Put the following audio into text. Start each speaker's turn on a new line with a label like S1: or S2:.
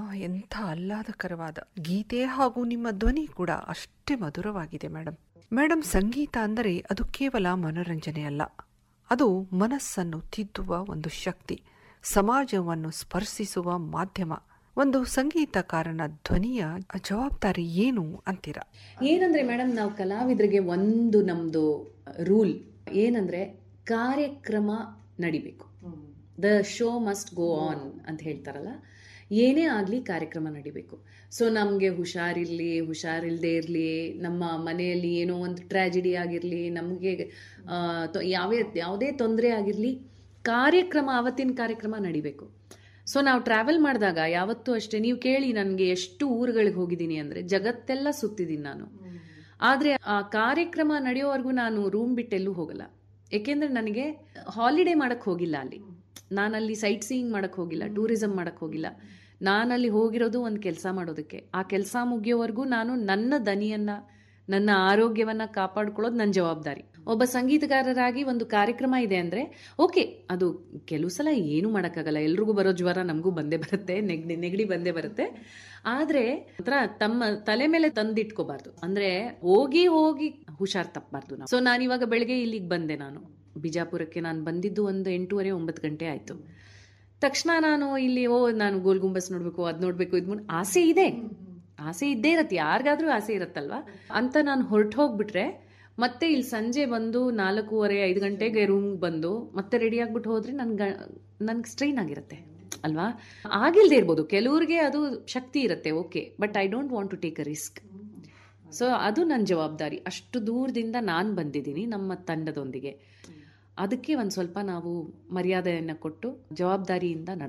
S1: ಎಂಥ ಆಹ್ಲಾದಕರವಾದ ಗೀತೆ ಹಾಗೂ ನಿಮ್ಮ ಧ್ವನಿ ಕೂಡ ಅಷ್ಟೇ ಮಧುರವಾಗಿದೆ ಮೇಡಮ್ ಮೇಡಮ್ ಸಂಗೀತ ಅಂದರೆ ಅದು ಕೇವಲ ಮನೋರಂಜನೆ ಅಲ್ಲ ಅದು ಮನಸ್ಸನ್ನು ತಿದ್ದುವ ಒಂದು ಶಕ್ತಿ ಸಮಾಜವನ್ನು ಸ್ಪರ್ಶಿಸುವ ಮಾಧ್ಯಮ ಒಂದು ಸಂಗೀತಕಾರನ ಧ್ವನಿಯ ಜವಾಬ್ದಾರಿ ಏನು ಅಂತೀರಾ
S2: ಏನಂದ್ರೆ ಮೇಡಮ್ ನಾವು ಕಲಾವಿದರಿಗೆ ಒಂದು ನಮ್ದು ರೂಲ್ ಏನಂದ್ರೆ ಕಾರ್ಯಕ್ರಮ ನಡಿಬೇಕು the show must go on ಅಂತ ಹೇಳ್ತಾರಲ್ಲ ಏನೇ ಆಗಲಿ ಕಾರ್ಯಕ್ರಮ ನಡಿಬೇಕು ಸೊ ನಮಗೆ ಹುಷಾರಿರಲಿ ಹುಷಾರಿಲ್ಲದೆ ಇರಲಿ ನಮ್ಮ ಮನೆಯಲ್ಲಿ ಏನೋ ಒಂದು ಟ್ರ್ಯಾಜಿಡಿ ಆಗಿರಲಿ ನಮಗೆ ಯಾವೇ ಯಾವುದೇ ತೊಂದರೆ ಆಗಿರಲಿ ಕಾರ್ಯಕ್ರಮ ಅವತ್ತಿನ ಕಾರ್ಯಕ್ರಮ ನಡಿಬೇಕು ಸೊ ನಾವು ಟ್ರಾವೆಲ್ ಮಾಡಿದಾಗ ಯಾವತ್ತೂ ಅಷ್ಟೇ ನೀವು ಕೇಳಿ ನನಗೆ ಎಷ್ಟು ಊರುಗಳಿಗೆ ಹೋಗಿದ್ದೀನಿ ಅಂದರೆ ಜಗತ್ತೆಲ್ಲ ಸುತ್ತಿದ್ದೀನಿ ನಾನು ಆದರೆ ಆ ಕಾರ್ಯಕ್ರಮ ನಡೆಯೋವರೆಗೂ ನಾನು ರೂಮ್ ಬಿಟ್ಟೆಲ್ಲೂ ಹೋಗಲ್ಲ ಏಕೆಂದ್ರೆ ನನಗೆ ಹಾಲಿಡೇ ಮಾಡಕ್ ಹೋಗಿಲ್ಲ ಅಲ್ಲಿ ನಾನಲ್ಲಿ ಸೈಟ್ ಸೀಯಿಂಗ್ ಮಾಡಕ್ ಹೋಗಿಲ್ಲ ಟೂರಿಸಂ ಮಾಡಕ್ ಹೋಗಿಲ್ಲ ನಾನಲ್ಲಿ ಹೋಗಿರೋದು ಒಂದು ಕೆಲಸ ಮಾಡೋದಕ್ಕೆ ಆ ಕೆಲಸ ಮುಗಿಯೋವರೆಗೂ ನಾನು ನನ್ನ ದನಿಯನ್ನ ನನ್ನ ಆರೋಗ್ಯವನ್ನ ಕಾಪಾಡ್ಕೊಳ್ಳೋದು ನನ್ನ ಜವಾಬ್ದಾರಿ ಒಬ್ಬ ಸಂಗೀತಗಾರರಾಗಿ ಒಂದು ಕಾರ್ಯಕ್ರಮ ಇದೆ ಅಂದ್ರೆ ಓಕೆ ಅದು ಕೆಲವು ಸಲ ಏನು ಮಾಡೋಕ್ಕಾಗಲ್ಲ ಎಲ್ರಿಗೂ ಬರೋ ಜ್ವರ ನಮಗೂ ಬಂದೇ ಬರುತ್ತೆ ನೆಗಡಿ ನೆಗಡಿ ಬಂದೇ ಬರುತ್ತೆ ಆದ್ರೆ ಒಂಥರ ತಮ್ಮ ತಲೆ ಮೇಲೆ ತಂದಿಟ್ಕೋಬಾರ್ದು ಅಂದ್ರೆ ಹೋಗಿ ಹೋಗಿ ಹುಷಾರ್ ತಪ್ಪಬಾರ್ದು ನಾವು ಸೊ ನಾನು ಇವಾಗ ಬೆಳಗ್ಗೆ ಇಲ್ಲಿಗೆ ಬಂದೆ ನಾನು ಬಿಜಾಪುರಕ್ಕೆ ನಾನು ಬಂದಿದ್ದು ಒಂದು ಎಂಟೂವರೆ ಒಂಬತ್ತು ಗಂಟೆ ಆಯ್ತು ತಕ್ಷಣ ನಾನು ಇಲ್ಲಿ ಓ ನಾನು ಗೋಲ್ ಗುಂಬಸ್ ನೋಡ್ಬೇಕು ಅದ್ ನೋಡ್ಬೇಕು ಇದ್ ಮಾಡ್- ಆಸೆ ಇದೆ ಆಸೆ ಇದ್ದೇ ಇರತ್ತೆ ಯಾರಿಗಾದ್ರೂ ಆಸೆ ಇರತ್ತಲ್ವಾ ಅಂತ ನಾನು ಹೊರಟು ಹೋಗ್ಬಿಟ್ರೆ ಮತ್ತೆ ಇಲ್ಲಿ ಸಂಜೆ ಬಂದು ನಾಲ್ಕೂವರೆ ಐದು ಗಂಟೆಗೆ ರೂಮ್ ಬಂದು ಮತ್ತೆ ರೆಡಿ ಆಗ್ಬಿಟ್ಟು ಹೋದ್ರೆ ನನ್ಗೆ ನನ್ಗೆ ಸ್ಟ್ರೈನ್ ಆಗಿರುತ್ತೆ ಅಲ್ವಾ ಆಗಿಲ್ದೇ ಇರ್ಬೋದು ಕೆಲವ್ರಿಗೆ ಅದು ಶಕ್ತಿ ಇರುತ್ತೆ okay but I don't want to take a risk so ಅದು ನನ್ನ ಜವಾಬ್ದಾರಿ ಅಷ್ಟು ದೂರದಿಂದ ನಾನು ಬಂದಿದ್ದೀನಿ ನಮ್ಮ ತಂಡದೊಂದಿಗೆ ಅದಕ್ಕೆ ಒಂದು ಸ್ವಲ್ಪ ನಾವು ಮರ್ಯಾದೆಯನ್ನು ಕೊಟ್ಟು ಜವಾಬ್ದಾರಿಯಿಂದ ನಡ್ಕೊ